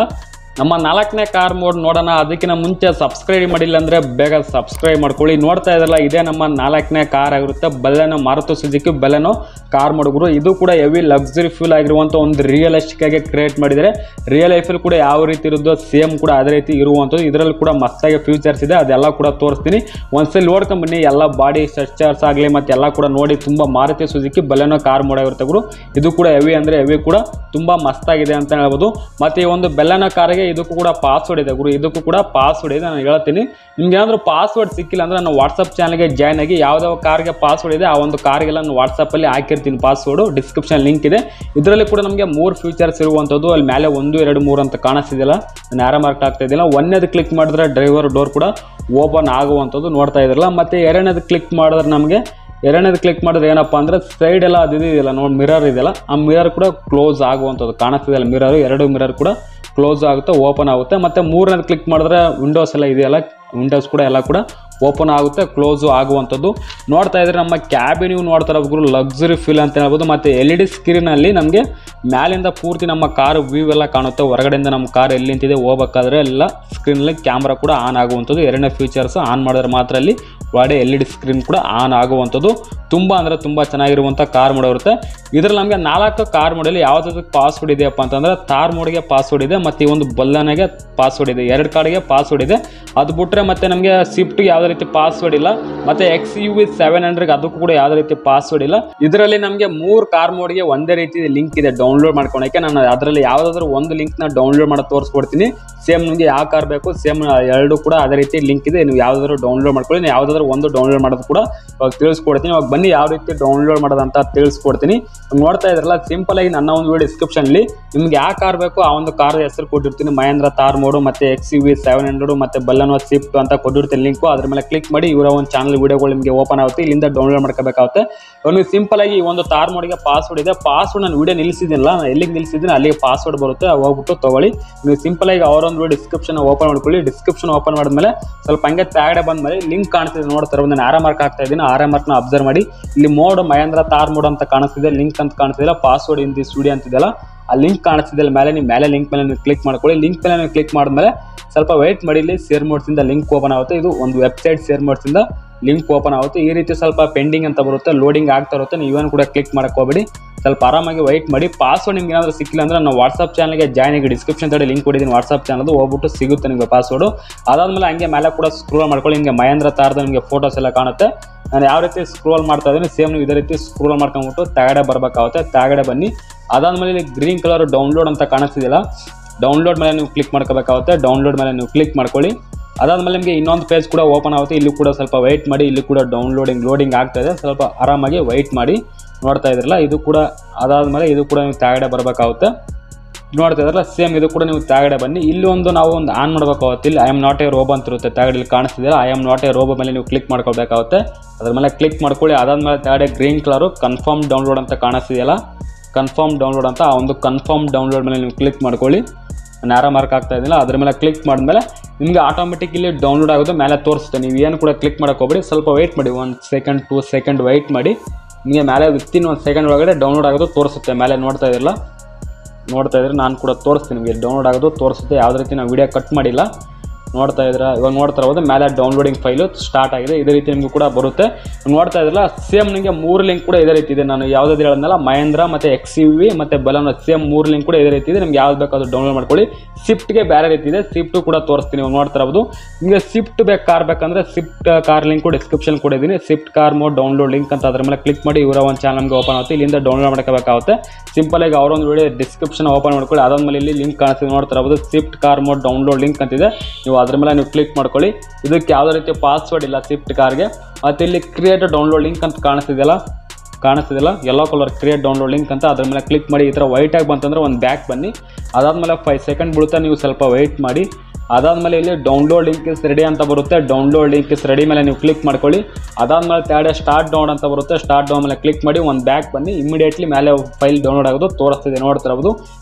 ನಮ್ಮ ನಾಲ್ಕನೇ ಕಾರ್ ಮೋಡ್ ನೋಡೋಣ ಅದಕ್ಕಿಂತ ಮುಂಚೆ ಸಬ್ಸ್ಕ್ರೈಬ್ ಮಾಡಿಲ್ಲ ಅಂದರೆ ಬೇಗ ಸಬ್ಸ್ಕ್ರೈಬ್ ಮಾಡ್ಕೊಳ್ಳಿ ನೋಡ್ತಾ ಇದ್ರಲ್ಲ ಇದೇ ನಮ್ಮ ನಾಲ್ಕನೇ ಕಾರ್ ಆಗಿರುತ್ತೆ Baleno Maruti Suzuki Baleno car ಮಾಡಿದ್ರು ಇದು ಕೂಡ ಹೆವಿ ಲಕ್ಸುರಿ ಫೀಲ್ ಆಗಿರುವಂಥ ಒಂದು ರಿಯಲಿಸ್ಟಿಕ್ ಆಗಿ ಕ್ರಿಯೇಟ್ ಮಾಡಿದರೆ ರಿಯಲ್ ಲೈಫಲ್ಲಿ ಕೂಡ ಯಾವ ರೀತಿ ಇರುತ್ತೋ ಸೇಮ್ ಕೂಡ ಅದೇ ರೀತಿ ಇರುವಂಥದ್ದು ಇದರಲ್ಲಿ ಕೂಡ ಮಸ್ತಾಗಿ ಫ್ಯೂಚರ್ಸ್ ಇದೆ ಅದೆಲ್ಲ ಕೂಡ ತೋರಿಸ್ತೀನಿ ಒಂದ್ಸಲಿ ನೋಡ್ಕೊಂಬನ್ನಿ ಎಲ್ಲ ಬಾಡಿ ಸ್ಟ್ರಕ್ಚರ್ಸ್ ಆಗಲಿ ಮತ್ತು ಎಲ್ಲ ಕೂಡ ನೋಡಿ ತುಂಬ Maruti Suzuki Baleno car mod ಆಗಿರುತ್ತೆ ಗುರು ಇದು ಕೂಡ ಹೆವಿ ಅಂದರೆ ಹೆವಿ ಕೂಡ ತುಂಬ ಮಸ್ತಾಗಿದೆ ಅಂತ ಹೇಳ್ಬೋದು ಮತ್ತು ಈ ಒಂದು ಬೆಲ್ಲನ ಕಾರಿಗೆ ಇದಕ್ಕೂ ಕೂಡ ಪಾಸ್ವರ್ಡ್ ಇದೆ ಗುರು ಇದಕ್ಕೂ ಕೂಡ ಪಾಸ್ವರ್ಡ್ ಇದೆ ನಾನು ಹೇಳ್ತೀನಿ ನಿಮ್ಗೆ ಏನಾದರೂ ಪಾಸ್ವರ್ಡ್ ಸಿಕ್ಕಿಲ್ಲ ಅಂದರೆ ನಾನು ವಾಟ್ಸಪ್ ಚಾನಲ್ಗೆ ಜಾಯ್ನ್ ಆಗಿ ಯಾವುದಾವ ಕಾರ್ಗೆ ಪಾಸ್ವರ್ಡ್ ಇದೆ ಆ ಒಂದು ಕಾರ್ಗೆಲ್ಲ ನಾನು ವಾಟ್ಸಪ್ಪಲ್ಲಿ ಹಾಕಿರ್ತೀನಿ ಪಾಸ್ವರ್ಡು ಡಿಸ್ಕ್ರಿಪ್ಷನ್ ಲಿಂಕ್ ಇದೆ ಇದರಲ್ಲಿ ಕೂಡ ನಮಗೆ ಮೂರು ಫೀಚರ್ಸ್ ಇರುವಂಥದ್ದು ಅಲ್ಲಿ ಮೇಲೆ ಒಂದು ಎರಡು ಮೂರು ಅಂತ ಕಾಣಿಸ್ತಿದೆಯಲ್ಲ ನಾನು ಆರಾಮ ಮಾರ್ಕ್ ಆಗ್ತಾ ಇದ್ದಿಲ್ಲ ಒಂದನೇದು ಕ್ಲಿಕ್ ಮಾಡಿದ್ರೆ ಡ್ರೈವರ್ ಡೋರ್ ಕೂಡ ಓಪನ್ ಆಗುವಂಥದ್ದು ನೋಡ್ತಾ ಇದ್ರಲ್ಲ ಮತ್ತು ಎರಡನೇದು ಕ್ಲಿಕ್ ಮಾಡಿದ್ರೆ ನಮಗೆ ಎರಡನೇದು ಕ್ಲಿಕ್ ಮಾಡಿದ್ರೆ ಏನಪ್ಪ ಅಂದರೆ ಸೈಡ್ ಎಲ್ಲ ಅದು ಇದೆಯಲ್ಲ ನೋಡಿ ಮಿರರ್ ಇದೆಯಲ್ಲ ಆ ಮಿರರ್ ಕೂಡ ಕ್ಲೋಸ್ ಆಗುವಂಥದ್ದು ಕಾಣಿಸ್ತಿದೆಯಲ್ಲ ಮಿರರ್ ಎರಡು ಮಿರರ್ ಕೂಡ ಕ್ಲೋಸ್ ಆಗುತ್ತೆ ಓಪನ್ ಆಗುತ್ತೆ ಮತ್ತು ಮೂರನೇದು ಕ್ಲಿಕ್ ಮಾಡಿದ್ರೆ ವಿಂಡೋಸ್ ಎಲ್ಲ ಇದೆಯಲ್ಲ ವಿಂಡೋಸ್ ಕೂಡ ಎಲ್ಲ ಕೂಡ ಓಪನ್ ಆಗುತ್ತೆ ಕ್ಲೋಸು ಆಗುವಂಥದ್ದು ನೋಡ್ತಾ ಇದ್ರೆ ನಮ್ಮ ಕ್ಯಾಬಿನ್ ನೀವು ನೋಡ್ತಾ ಇರೋದು ಲಕ್ಸುರಿ ಫೀಲ್ ಅಂತ ಹೇಳ್ಬೋದು ಮತ್ತು ಎಲ್ ಇ ಡಿ ಸ್ಕ್ರೀನಲ್ಲಿ ನಮಗೆ ಮ್ಯಾಲಿಂದ ಪೂರ್ತಿ ನಮ್ಮ ಕಾರ್ ವ್ಯೂ ಎಲ್ಲ ಕಾಣುತ್ತೆ ಹೊರಗಡೆಯಿಂದ ನಮ್ಮ ಕಾರ್ ಎಲ್ಲಿ ನಿಂತಿದೆ ಹೋಗ್ಬೇಕಾದ್ರೆ ಎಲ್ಲ ಸ್ಕ್ರೀನಲ್ಲಿ ಕ್ಯಾಮ್ರಾ ಕೂಡ ಆನ್ ಆಗುವಂಥದ್ದು ಎರಡನೇ ಫೀಚರ್ಸ್ ಆನ್ ಮಾಡಿದ್ರೆ ಮಾತ್ರ ಅಲ್ಲಿ ಒಳಗಡೆ ಎಲ್ ಇ ಡಿ ಸ್ಕ್ರೀನ್ ಕೂಡ ಆನ್ ಆಗುವಂಥದ್ದು ತುಂಬ ಅಂದರೆ ತುಂಬ ಚೆನ್ನಾಗಿರುವಂಥ ಕಾರ್ ಮೋಡ್ ಇರುತ್ತೆ ಇದರಲ್ಲಿ ನಮಗೆ ನಾಲ್ಕು ಕಾರ್ ಮೋಡಲ್ಲಿ ಯಾವುದಾದ್ರು ಪಾಸ್ವರ್ಡ್ ಇದೆಯಪ್ಪ ಅಂತಂದರೆ ತಾರ್ ಮೋಡ್ಗೆ ಪಾಸ್ವರ್ಡ್ ಇದೆ ಮತ್ತು ಈ ಒಂದು ಬಲ್ಲನೆಗೆ ಪಾಸ್ವರ್ಡ್ ಇದೆ ಎರಡು ಕಾರ್ಡ್ಗೆ ಪಾಸ್ವರ್ಡ್ ಇದೆ ಅದು ಬಿಟ್ಟರೆ ಮತ್ತೆ ನಮಗೆ ಸ್ವಿಫ್ಟ್ಗೆ ಯಾವುದೇ ರೀತಿ ಪಾಸ್ವರ್ಡ್ ಇಲ್ಲ ಮತ್ತು X U V seven hundred ಅದಕ್ಕೂ ಕೂಡ ಯಾವುದೇ ರೀತಿ ಪಾಸ್ವರ್ಡ್ ಇಲ್ಲ ಇದರಲ್ಲಿ ನಮಗೆ ಮೂರು ಕಾರ್ ಮೋಡ್ಗೆ ಒಂದೇ ರೀತಿ ಲಿಂಕ್ ಇದೆ ಡೌನ್ಲೋಡ್ ಮಾಡ್ಕೊಳಕ್ಕೆ ನಾನು ಅದರಲ್ಲಿ ಯಾವುದಾದ್ರೂ ಒಂದು ಲಿಂಕ್ನ ಡೌನ್ಲೋಡ್ ಮಾಡಿ ತೋರಿಸ್ಕೊಡ್ತೀನಿ ಸೇಮ್ ನಿಮಗೆ ಯಾವ ಕಾರ್ ಬೇಕು ಸೇಮ್ ಎರಡು ಕೂಡ ಅದೇ ರೀತಿ ಲಿಂಕ್ ಇದೆ ನೀವು ಯಾವುದಾದ್ರೂ ಡೌನ್ಲೋಡ್ ಮಾಡ್ಕೊಳ್ಳಿ ನೀವು ಯಾವುದಾದ್ರೂ ಒಂದು ಡೌನ್ಲೋಡ್ ಮಾಡೋದು ಕೂಡ ಇವಾಗ ತಿಳಿಸ್ಕೊಡ್ತೀನಿ ಇವಾಗ ಬನ್ನಿ ಯಾವ ರೀತಿ ಡೌನ್ಲೋಡ್ ಮಾಡೋದಂತ ತಿಳಿಸ್ಕೊಡ್ತೀನಿ ಇವಾಗ ನೋಡ್ತಾ ಇದ್ರಲ್ಲ ಸಿಂಪಲ್ ಆಗಿ ನನ್ನ ಒಂದು ವಿಡಿಯೋ ಡಿಸ್ಕ್ರಿಪ್ಷನ್ಲಿ ನಿಮ್ಗೆ ಯಾವ ಕಾರ್ ಬೇಕು ಆ ಒಂದು ಕಾರ್ ಹೆಸರು ಕೊಟ್ಟಿರ್ತೀನಿ ಮಹೇಂದ್ರ ತಾರ್ ಮೋಡು ಮತ್ತೆ X U V seven hundred ಮತ್ತೆ ಬಲ್ಲನೋ ಸ್ವಿಫ್ಟ್ ಅಂತ ಕೊಟ್ಟಿರ್ತೀನಿ ಲಿಂಕು ಅದ್ರ ಮೇಲೆ ಕ್ಲಿಕ್ ಮಾಡಿ ಇವರ ಒಂದು ಚಾನಲ್ ವಿಡಿಯೋಗಳು ನಿಮಗೆ ಓಪನ್ ಆಗುತ್ತೆ ಇಲ್ಲಿಂದ ಡೌನ್ಲೋಡ್ ಮಾಡ್ಕೋಬೇಕಾಗುತ್ತೆ ಇವಾಗ ನೀವು ಸಿಂಪಲ್ ಆಗಿ ಈ ಒಂದು ತಾರ್ ಮೋಡಿಗೆ ಪಾಸ್ವರ್ಡ್ ಇದೆ ಪಾಸ್ವರ್ಡ್ ನಾನು ವಿಡಿಯೋ ನಿಲ್ಲಿಸಿದಿಲ್ಲ ನಾನು ಎಲ್ಲಿಗೆ ನಿಲ್ಲಿಸಿದ್ದೀನಿ ಅಲ್ಲಿಗೆ ಪಾಸ್ವರ್ಡ್ ಬರುತ್ತೆ ಅವಾಗ ಹೋಗ್ಬಿಟ್ಟು ತಗೊಳ್ಳಿ ನೀವು ಸಿಂಪಲ್ ಆಗಿ ಅವರೊಂದು ಡಿಸ್ಕ್ರಿಪ್ಷನ್ ಓಪನ್ ಮಾಡ್ಕೊಳ್ಳಿ ಡಿಸ್ಕ್ರಿಪ್ಷನ್ ಓಪನ್ ಮಾಡಿದ್ಮೇಲೆ ಸ್ವಲ್ಪ ಹಂಗೆ ಟ್ಯಾಗಡೆ ಬಂದ್ಮೇಲೆ ಲಿಂಕ್ ಕಾಣಿಸ್ತಿದೆ ನೋಡ್ತಾರೆ ಒಂದು ಆರ ಮಾರ್ಕ್ ಹಾಕ್ತಾ ಇದ್ದೀನಿ ಆರ ಮಾರ್ಕ್ನ ಅಬ್ಸರ್ವ್ ಮಾಡಿ ಇಲ್ಲಿ ಮೋಡ್ ಮಹೇಂದ್ರ ತಾರ್ ಮೋಡ್ ಅಂತ ಕಾಣಿಸ್ತಿದೆ ಲಿಂಕ್ ಅಂತ ಕಾಣಿಸ್ತಿಲ್ಲ ಪಾಸ್ವರ್ಡ್ ಇನ್ ದಿಸ್ ವಿಡಿಯೋ ಅಂತಿದೆಯಲ್ಲ ಆ ಲಿಂಕ್ ಕಾಣಿಸ್ತಿದೆ ಅಲ್ಲಿ ಮೇಲೆ ನೀವು ಮೇಲೆ ಲಿಂಕ್ ಮೇಲೆ ನೀವು ಕ್ಲಿಕ್ ಮಾಡ್ಕೊಳ್ಳಿ ಲಿಂಕ್ ಮೇಲೆ ನೀವು ಕ್ಲಿಕ್ ಮಾಡಿದ್ಮೇಲೆ ಸ್ವಲ್ಪ ವೆಯ್ಟ್ ಮಾಡಿ ಇಲ್ಲಿ ಶೇರ್ ಮೋಡ್ಸಿಂದ ಲಿಂಕ್ ಓಪನ್ ಆಗುತ್ತೆ ಇದು ಒಂದು ವೆಬ್ಸೈಟ್ ಶೇರ್ ಮೋಡ್ಸಿಂದ ಲಿಂಕ್ ಓಪನ್ ಆಗುತ್ತೆ ಈ ರೀತಿ ಸ್ವಲ್ಪ ಪೆಂಡಿಂಗ್ ಅಂತ ಬರುತ್ತೆ ಲೋಡಿಂಗ್ ಆಗ್ತಾ ಇರುತ್ತೆ ನೀವೇನು ಕೂಡ ಕ್ಲಿಕ್ ಮಾಡಕ್ಕೆ ಹೋಗ್ಬೇಡಿ ಸ್ವಲ್ಪ ಆರಾಮಾಗಿ ವೆಯ್ಟ್ ಮಾಡಿ ಪಾಸ್ವರ್ಡ್ ನಿಮ್ಗೆ ಏನಾದರೂ ಸಿಕ್ಕಿಲ್ಲ ಅಂದ್ರೆ ನಾವು ವಾಟ್ಸಪ್ ಚಾನಲ್ಗೆ ಜಾಯ್ನ್ ಆಗಿ ಡಿಸ್ಕ್ರಿಪ್ಷನ್ ತಡೆ ಲಿಂಕ್ ಕೊಟ್ಟಿದ್ದೀನಿ ವಾಟ್ಸಪ್ ಚಾನಲ್ದು ಹೋಗ್ಬಿಟ್ಟು ಸಿಗುತ್ತೆ ನಿಮಗೆ ಪಾಸ್ವರ್ಡು ಅದಾದಮೇಲೆ ಹಂಗೆ ಮೇಲೆ ಕೂಡ ಸ್ಕ್ರೋಲ್ ಮಾಡ್ಕೊಳ್ಳಿ ನಿಮಗೆ ಮಹೇಂದ್ರ ತಾರದ ನಿಮಗೆ ಫೋಟೋಸ್ ಎಲ್ಲ ಕಾಣುತ್ತೆ ನಾನು ಯಾವ ರೀತಿ ಸ್ಕ್ರೋಲ್ ಮಾಡ್ತಾ ಇದ್ದೀನಿ ಸೇಮ್ ನೀವು ಇದೇ ರೀತಿ ಸ್ಕ್ರೋಲ್ ಮಾಡ್ಕೊಂಬಿಟ್ಟು ತೆಗಡೆ ಬರಬೇಕಾಗುತ್ತೆ ತೆಗಡೆ ಬನ್ನಿ ಅದಾದಮೇಲೆ ಇಲ್ಲಿ ಗ್ರೀನ್ ಕಲರ್ ಡೌನ್ಲೋಡ್ ಅಂತ ಕಾಣಿಸ್ತಿದೆಯಲ್ಲ ಡೌನ್ಲೋಡ್ ಮೇಲೆ ನೀವು ಕ್ಲಿಕ್ ಮಾಡ್ಕೋಬೇಕಾಗುತ್ತೆ ಡೌನ್ಲೋಡ್ ಮೇಲೆ ನೀವು ಕ್ಲಿಕ್ ಮಾಡ್ಕೊಳ್ಳಿ ಅದಾದಮೇಲೆ ನಿಮಗೆ ಇನ್ನೊಂದು ಪೇಜ್ ಕೂಡ ಓಪನ್ ಆಗುತ್ತೆ ಇಲ್ಲಿ ಕೂಡ ಸ್ವಲ್ಪ ವೆಯ್ಟ್ ಮಾಡಿ ಇಲ್ಲಿ ಕೂಡ ಡೌನ್ಲೋಡಿಂಗ್ ಲೋಡಿಂಗ್ ಆಗ್ತಾ ಇದೆ ಸ್ವಲ್ಪ ಆರಾಮಾಗಿ ವೆಯ್ಟ್ ಮಾಡಿ ನೋಡ್ತಾ ಇದ್ರಲ್ಲ ಇದು ಕೂಡ ಅದಾದಮೇಲೆ ಇದು ಕೂಡ ನೀವು ತೆಗಡೆ ಬರಬೇಕಾಗುತ್ತೆ ನೋಡ್ತಾ ಇದ್ರಲ್ಲ ಸೇಮ್ ಇದು ಕೂಡ ನೀವು ತೆಗಡೆ ಬನ್ನಿ ಇಲ್ಲಿ ಒಂದು ನಾವು ಒಂದು ಆನ್ ಮಾಡಬೇಕಾಗುತ್ತೆ ಇಲ್ಲಿ I am not a robot ಅಂತ ಇರುತ್ತೆ ತೆಗಡೆ ಇಲ್ಲಿ ಕಾಣಿಸ್ತಿದೆಯಲ್ಲ I am not a robot ಮೇಲೆ ನೀವು ಕ್ಲಿಕ್ ಮಾಡ್ಕೊಳ್ಬೇಕಾಗುತ್ತೆ ಅದ್ರ ಮೇಲೆ ಕ್ಲಿಕ್ ಮಾಡ್ಕೊಳ್ಳಿ ಅದಾದಮೇಲೆ ತೆಗಡೆ ಗ್ರೀನ್ ಕಲರು ಕನ್ಫರ್ಮ್ ಡೌನ್ಲೋಡ್ ಅಂತ ಕಾಣಿಸ್ತಿದೆಯಲ್ಲ ಕನ್ಫರ್ಮ್ ಡೌನ್ಲೋಡ್ ಅಂತ ಆ ಒಂದು ಕನ್ಫರ್ಮ್ ಡೌನ್ಲೋಡ್ ಮೇಲೆ ನೀವು ಕ್ಲಿಕ್ ಮಾಡ್ಕೊಳ್ಳಿ ನಾನು ಯಾರೋ ಮಾರ್ಕ್ ಆಗ್ತಾ ಇದ್ದಿಲ್ಲ ಅದ್ರ ಮೇಲೆ ಕ್ಲಿಕ್ ಮಾಡಿದ್ಮೇಲೆ ನಿಮಗೆ ಆಟೋಮೆಟಿಕ್ ಇಲ್ಲಿ ಡೌನ್ಲೋಡ್ ಆಗೋದು ಮೇಲೆ ತೋರಿಸುತ್ತೆ ನೀವು ಏನು ಕೂಡ ಕ್ಲಿಕ್ ಮಾಡೋಕೆ ಹೋಗ್ಬೇಡಿ ಸ್ವಲ್ಪ ವೆಯ್ಟ್ ಮಾಡಿ ಒಂದು ಸೆಕೆಂಡ್ ಟೂ ಸೆಕೆಂಡ್ ವೆಯ್ಟ್ ಮಾಡಿ ನಿಮಗೆ ಮೇಲೆ ವಿತಿನ್ ಒಂದು ಸೆಕೆಂಡ್ ಒಳಗಡೆ ಡೌನ್ಲೋಡ್ ಆಗೋದು ತೋರಿಸುತ್ತೆ ಮೇಲೆ ನೋಡ್ತಾ ಇದ್ದಿಲ್ಲ ನೋಡ್ತಾ ಇದ್ರೆ ನಾನು ಕೂಡ ತೋರಿಸ್ತೀನಿ ನಿಮಗೆ ಡೌನ್ಲೋಡ್ ಆಗೋದು ತೋರಿಸುತ್ತೆ ಯಾವುದೇ ರೀತಿ ನಾವು ವಿಡಿಯೋ ಕಟ್ ಮಾಡಿಲ್ಲ ನೋಡ್ತಾ ಇದ್ರೆ ಇವಾಗ ನೋಡ್ತಾ ಇರ್ಬೋದು ಮೇಲೆ ಡೌನ್ಲೋಡಿಂಗ್ ಫೈಲು ಸ್ಟಾರ್ಟ್ ಆಗಿದೆ ಇದೇ ರೀತಿ ನಿಮಗೂ ಕೂಡ ಬರುತ್ತೆ ನೋಡ್ತಾ ಇದ್ರಲ್ಲ ಸೇಮ್ ನಿಮಗೆ ಮೂರು ಲಿಂಕ್ ಕೂಡ ಇದೇ ರೀತಿ ಇದೆ ನಾನು ಯಾವುದಾದ್ರು ಹೇಳೋದಲ್ಲ ಮಹೇಂದ್ರ ಮತ್ತು ಎಕ್ಸ್ ಯು ವಿ ಮತ್ತು ಬಲನ ಸೇಮ್ ಮೂರು ಲಿಂಕ್ ಕೂಡ ಇದೇ ರೀತಿ ಇದೆ ನಿಮ್ಗೆ ಯಾವ್ದು ಬೇಕಾದ್ರೂ ಡೌನ್ಲೋಡ್ ಮಾಡ್ಕೊಳ್ಳಿ ಸ್ವಿಫ್ಟ್ಗೆ ಬೇರೆ ರೀತಿ ಇದೆ ಸ್ವಿಫ್ಟು ಕೂಡ ತೋರಿಸ್ತೀನಿ ಇವಾಗ ನೋಡ್ತಾ ಇರ್ಬೋದು ನಿಮಗೆ ಸ್ವಿಫ್ಟ್ ಬೇಕು ಕಾರ್ ಬೇಕಂದ್ರೆ ಸ್ವಿಫ್ಟ್ ಕಾರ್ ಲಿಂಕ್ ಡಿಸ್ಕ್ರಿಪ್ಷನ್ ಕೊಡಿದ್ದೀನಿ Swift car mod download link ಅಂತ ಅದ್ರ ಮೇಲೆ ಕ್ಲಿಕ್ ಮಾಡಿ ಇವರ ಒಂದು ಚಾನಲ್ ನಮಗೆ ಓಪನ್ ಆಗುತ್ತೆ ಇಲ್ಲಿಂದ ಡೌನ್ಲೋಡ್ ಮಾಡ್ಕೋಬೇಕಾಗುತ್ತೆ ಸಿಂಪಲ್ ಆಗಿ ಅವರೊಂದು ವಿಡಿಯೋ ಡಿಸ್ಕ್ರಿಪ್ಷನ್ ಓಪನ್ ಮಾಡ್ಕೊಳ್ಳಿ ಅದಾದ್ಮೇಲೆ ಇಲ್ಲಿ ಲಿಂಕ್ ಕಾಣಿಸ್ತಿದೆ ನೋಡ್ತಾ ಇರ್ಬೋದು Swift car mod download link ಅಂತಿದೆ ನೀವು ಅದ್ರ ಮೇಲೆ ನೀವು ಕ್ಲಿಕ್ ಮಾಡ್ಕೊಳ್ಳಿ ಇದಕ್ಕೆ ಯಾವುದೇ ರೀತಿ ಪಾಸ್ವರ್ಡ್ ಇಲ್ಲ ಸ್ವಿಫ್ಟ್ ಕಾರ್ಗೆ ಮತ್ತು ಇಲ್ಲಿ ಕ್ರಿಯೇಟ್ ಡೌನ್ಲೋಡ್ ಲಿಂಕ್ ಅಂತ ಕಾಣಿಸ್ತಿದೆಯಲ್ಲ ಕಾಣಿಸ್ತಿದೆಯಲ್ಲ yellow colour create download link ಅಂತ ಅದ್ರ ಮೇಲೆ ಕ್ಲಿಕ್ ಮಾಡಿ ಈ ಥರ ವೈಟಾಗಿ ಬಂತಂದ್ರೆ ಒಂದು ಬ್ಯಾಕ್ ಬನ್ನಿ ಅದಾದಮೇಲೆ ಫೈವ್ ಸೆಕೆಂಡ್ ಬೀಳುತ್ತಾ ನೀವು ಸ್ವಲ್ಪ ವೆಯ್ಟ್ ಮಾಡಿ ಅದಾದಮೇಲೆ ಇಲ್ಲಿ ಡೌನ್ಲೋಡ್ ಲಿಂಕ್ ಇಸ್ ರೆಡಿ ಅಂತ ಬರುತ್ತೆ ಡೌನ್ಲೋಡ್ ಲಿಂಕ್ ಇಸ್ ರೆಡಿ ಮೇಲೆ ನೀವು ಕ್ಲಿಕ್ ಮಾಡ್ಕೊಳ್ಳಿ ಅದಾದಮೇಲೆ ತೇಡೆ ಸ್ಟಾರ್ಟ್ ಡೌನ್ ಅಂತ ಬರುತ್ತೆ ಸ್ಟಾರ್ಟ್ ಡೌನ್ ಮೇಲೆ ಕ್ಲಿಕ್ ಮಾಡಿ ಒಂದು ಬ್ಯಾಕ್ ಬನ್ನಿ ಇಮಿಡಿಯೇಟ್ಲಿ ಮೇಲೆ ಫೈಲ್ ಡೌನ್ಲೋಡ್ ಆಗೋದು ತೋರಿಸ್ತಿದೆ ನೋಡ್ತಿರ್ಬೋದು